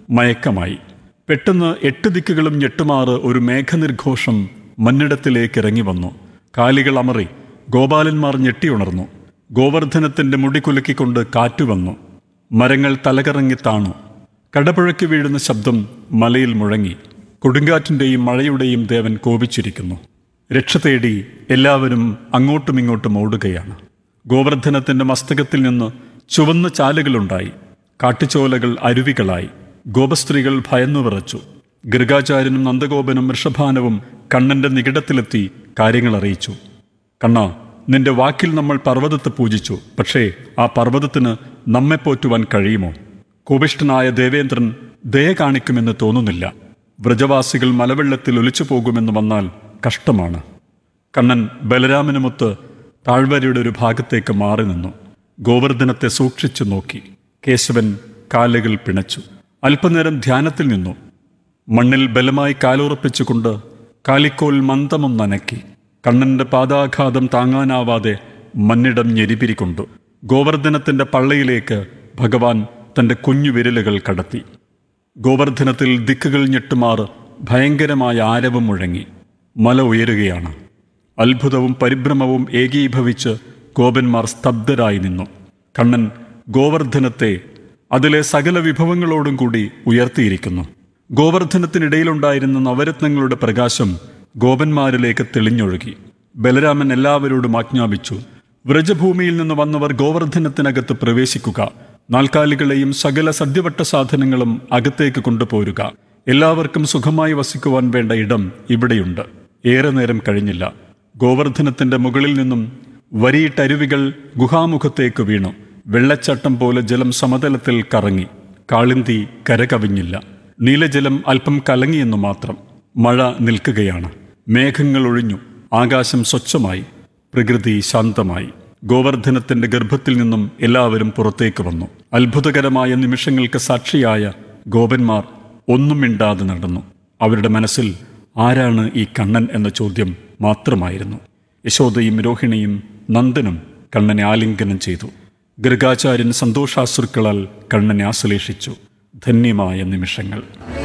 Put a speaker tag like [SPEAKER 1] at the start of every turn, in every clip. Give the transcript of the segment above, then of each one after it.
[SPEAKER 1] മയക്കമായി പെട്ടെന്ന് എട്ട് ദിക്കുകളും ഞെട്ടുമാറ് ഒരു മേഘനിർഘോഷം മന്നിടത്തിലേക്ക് ഇറങ്ങി വന്നു കാലികൾ അമറി ഗോപാലന്മാർ ഞെട്ടിയുണർന്നു ഗോവർദ്ധനത്തിന്റെ മുടി കുലുക്കിക്കൊണ്ട് കാറ്റു വന്നു മരങ്ങൾ തലകറങ്ങി താണു കടപുഴക്കി വീഴുന്ന ശബ്ദം മലയിൽ മുഴങ്ങി കൊടുങ്കാറ്റിന്റെയും മഴയുടെയും ദേവൻ കോപിച്ചിരിക്കുന്നു രക്ഷ തേടി എല്ലാവരും അങ്ങോട്ടും ഇങ്ങോട്ടും ഓടുകയാണ് ഗോവർദ്ധനത്തിന്റെ മസ്തകത്തിൽ നിന്ന് ചുവന്ന ചാലുകളുണ്ടായി കാട്ടുചോലകൾ അരുവികളായി ഗോപസ്ത്രീകൾ ഭയന്നു വിറച്ചു ഗൃഗാചാര്യനും നന്ദഗോപനും വൃഷഭാനവും കണ്ണന്റെ നികിടത്തിലെത്തി കാര്യങ്ങൾ അറിയിച്ചു കണ്ണ നിന്റെ വാക്കിൽ നമ്മൾ പർവ്വതത്തെ പൂജിച്ചു പക്ഷേ ആ പർവ്വതത്തിന് നമ്മെ പോറ്റുവാൻ കഴിയുമോ കോപിഷ്ഠനായ ദേവേന്ദ്രൻ ദയ കാണിക്കുമെന്ന് തോന്നുന്നില്ല വ്രജവാസികൾ മലവെള്ളത്തിൽ ഒലിച്ചു പോകുമെന്ന് വന്നാൽ കഷ്ടമാണ് കണ്ണൻ ബലരാമനുമൊത്ത് താഴ്വരയുടെ ഒരു ഭാഗത്തേക്ക് മാറി നിന്നു ഗോവർദ്ധനത്തെ സൂക്ഷിച്ചു നോക്കി കേശവൻ കാലുകൾ പിണച്ചു അല്പനേരം ധ്യാനത്തിൽ നിന്നു മണ്ണിൽ ബലമായി കാലുറപ്പിച്ചുകൊണ്ട് കാലിക്കോൽ മന്ദമം നനക്കി കണ്ണന്റെ പാദാഘാതം താങ്ങാനാവാതെ മണ്ണിടം ഞെരിപിരിക്കൊണ്ടു ഗോവർദ്ധനത്തിന്റെ പള്ളയിലേക്ക് ഭഗവാൻ തന്റെ കുഞ്ഞു വിരലുകൾ കടത്തി ഗോവർദ്ധനത്തിൽ ദിക്കുകൾ ഞെട്ടുമാറ് ഭയങ്കരമായ ആരവം മുഴങ്ങി മല ഉയരുകയാണ് അത്ഭുതവും പരിഭ്രമവും ഏകീഭവിച്ച് ഗോപന്മാർ സ്തബ്ധരായി നിന്നു കണ്ണൻ ഗോവർദ്ധനത്തെ അതിലെ സകല വിഭവങ്ങളോടും കൂടി ഉയർത്തിയിരിക്കുന്നു ഗോവർദ്ധനത്തിനിടയിലുണ്ടായിരുന്ന നവരത്നങ്ങളുടെ പ്രകാശം ഗോപന്മാരിലേക്ക് തെളിഞ്ഞൊഴുകി ബലരാമൻ എല്ലാവരോടും ആജ്ഞാപിച്ചു വ്രജഭൂമിയിൽ നിന്ന് വന്നവർ ഗോവർദ്ധനത്തിനകത്ത് പ്രവേശിക്കുക നാൽക്കാലികളെയും സകല സദ്യവട്ട സാധനങ്ങളും അകത്തേക്ക് കൊണ്ടുപോരുക എല്ലാവർക്കും സുഖമായി വസിക്കുവാൻ വേണ്ട ഇടം ഇവിടെയുണ്ട് ഏറെ നേരം കഴിഞ്ഞില്ല ഗോവർദ്ധനത്തിന്റെ മുകളിൽ നിന്നും വരിയിട്ടരുവികൾ ഗുഹാമുഖത്തേക്ക് വീണു വെള്ളച്ചാട്ടം പോലെ ജലം സമതലത്തിൽ കറങ്ങി കാളിന്തി കരകവിഞ്ഞില്ല നീലജലം അല്പം കലങ്ങിയെന്നു മാത്രം മഴ നിൽക്കുകയാണ് മേഘങ്ങൾ ഒഴിഞ്ഞു ആകാശം സ്വച്ഛമായി പ്രകൃതി ശാന്തമായി ഗോവർദ്ധനത്തിന്റെ ഗർഭത്തിൽ നിന്നും എല്ലാവരും പുറത്തേക്ക് വന്നു അത്ഭുതകരമായ നിമിഷങ്ങൾക്ക് സാക്ഷിയായ ഗോപന്മാർ ഒന്നും മിണ്ടാതെ നടന്നു അവരുടെ മനസ്സിൽ ആരാണ് ഈ കണ്ണൻ എന്ന ചോദ്യം മാത്രമായിരുന്നു യശോദയും രോഹിണിയും നന്ദനും കണ്ണനെ ആലിംഗനം ചെയ്തു ഗൃഗാചാര്യൻ സന്തോഷാശ്രുക്കളാൽ കണ്ണനെ ആശ്ലേഷിച്ചു ധന്യമായ നിമിഷങ്ങൾ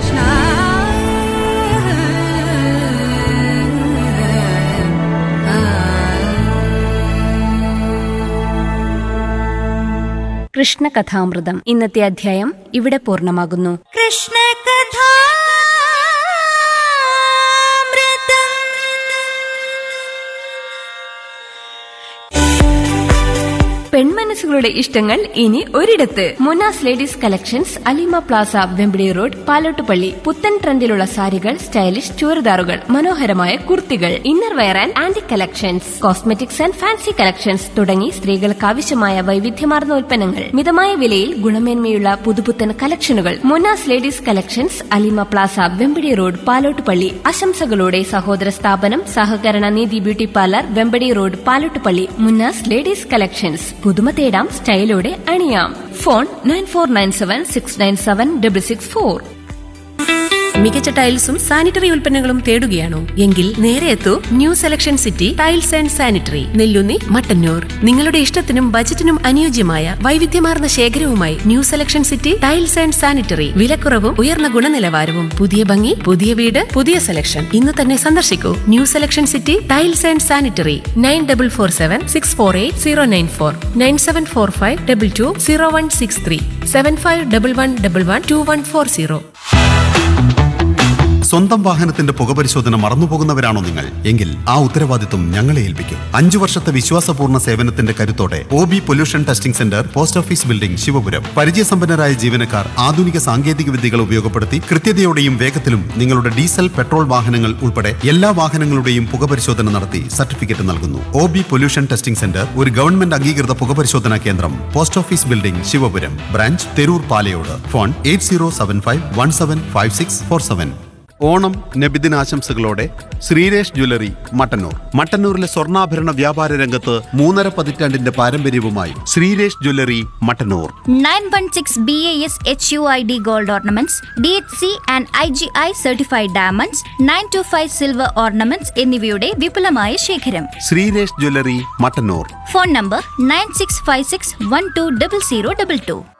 [SPEAKER 2] കൃഷ്ണകഥാമൃതം ഇന്നത്തെ അധ്യായം ഇവിടെ പൂർണ്ണമാകുന്നു
[SPEAKER 3] കൃഷ്ണ കഥാമൃതം
[SPEAKER 2] പെൺമനസ്സുകളുടെ ഇഷ്ടങ്ങൾ ഇനി ഒരിടത്ത് Munas ladies collections Alima plaza Vempidi road Palottupalli പുത്തൻ ട്രെൻഡിലുള്ള സാരികൾ സ്റ്റൈലിഷ് ചുരിദാറുകൾ മനോഹരമായ കുർത്തികൾ inner wear and aunty collections cosmetics and fancy collections തുടങ്ങി സ്ത്രീകൾക്ക് ആവശ്യമായ വൈവിധ്യമാർന്ന ഉൽപ്പന്നങ്ങൾ മിതമായ വിലയിൽ ഗുണമേന്മയുള്ള പുതുപുത്തൻ കളക്ഷനുകൾ Munas ladies collections Alima plaza Vempadi road Palottupalli ആശംസകളോടെ സഹോദര സ്ഥാപനം സഹകരണ Neethi beauty parlour Vempadi road Palottupalli Munnas ladies collections പുതുമ തേടാം സ്റ്റൈലോടെ അണിയാം phone nine four nine seven six nine seven double six four
[SPEAKER 4] മികച്ച ടൈൽസും സാനിറ്ററി ഉൽപ്പന്നങ്ങളും തേടുകയാണോ എങ്കിൽ നേരെ എത്തൂ new selection city tiles and sanitary Nellunni Mattannur നിങ്ങളുടെ ഇഷ്ടത്തിനും ബജറ്റിനും അനുയോജ്യമായ വൈവിധ്യമാർന്ന ശേഖരവുമായി new selection city tiles and sanitary വിലക്കുറവും ഉയർന്ന ഗുണനിലവാരവും പുതിയ ഭംഗി പുതിയ വീട് പുതിയ സെലക്ഷൻ ഇന്ന് തന്നെ സന്ദർശിക്കൂ new selection city tiles and sanitary nine double four seven six four eight zero nine four nine seven four five double two zero one six three seven five double one double one two one four zero
[SPEAKER 5] സ്വന്തം വാഹനത്തിന്റെ പുകപരിശോധന മറന്നുപോകുന്നവരാണോ നിങ്ങൾ എങ്കിൽ ആ ഉത്തരവാദിത്വം ഞങ്ങളെ ഏൽപ്പിക്കും അഞ്ചു വർഷത്തെ വിശ്വാസപൂർണ്ണ സേവനത്തിന്റെ കരുത്തോടെ O B pollution testing centre post office building Shivapuram പരിചയസമ്പന്നരായ ജീവനക്കാർ ആധുനിക സാങ്കേതിക വിദ്യകൾ ഉപയോഗപ്പെടുത്തി കൃത്യതയോടെയും വേഗത്തിലും നിങ്ങളുടെ ഡീസൽ പെട്രോൾ വാഹനങ്ങൾ ഉൾപ്പെടെ എല്ലാ വാഹനങ്ങളുടെയും പുകപരിശോധന നടത്തി സർട്ടിഫിക്കറ്റ് നൽകുന്നു O B pollution testing centre ഒരു ഗവൺമെന്റ് അംഗീകൃത പുകപരിശോധനാ കേന്ദ്രം post office building Shivapuram branch Therur Palayode phone eight zero seven five one seven five six four seven Onam നബിദിനാശംസകളോടെ ശ്രീരേഷ് ജ്വല്ലറി മട്ടന്നൂർ മട്ടന്നൂരിലെ സ്വർണ്ണാഭരണ വ്യാപാര രംഗത്ത് മൂന്നര പതിറ്റാണ്ടിന്റെ പാരമ്പര്യവുമായി Sreeresh jewellery Mattannur
[SPEAKER 3] 916 BAS HUID gold ornaments, DHC and IGI certified diamonds, 925 silver ornaments എന്നിവയുടെ വിപുലമായ ശേഖരം
[SPEAKER 5] Sreeresh jewellery Mattannur
[SPEAKER 3] phone number nine six five six one two double zero double to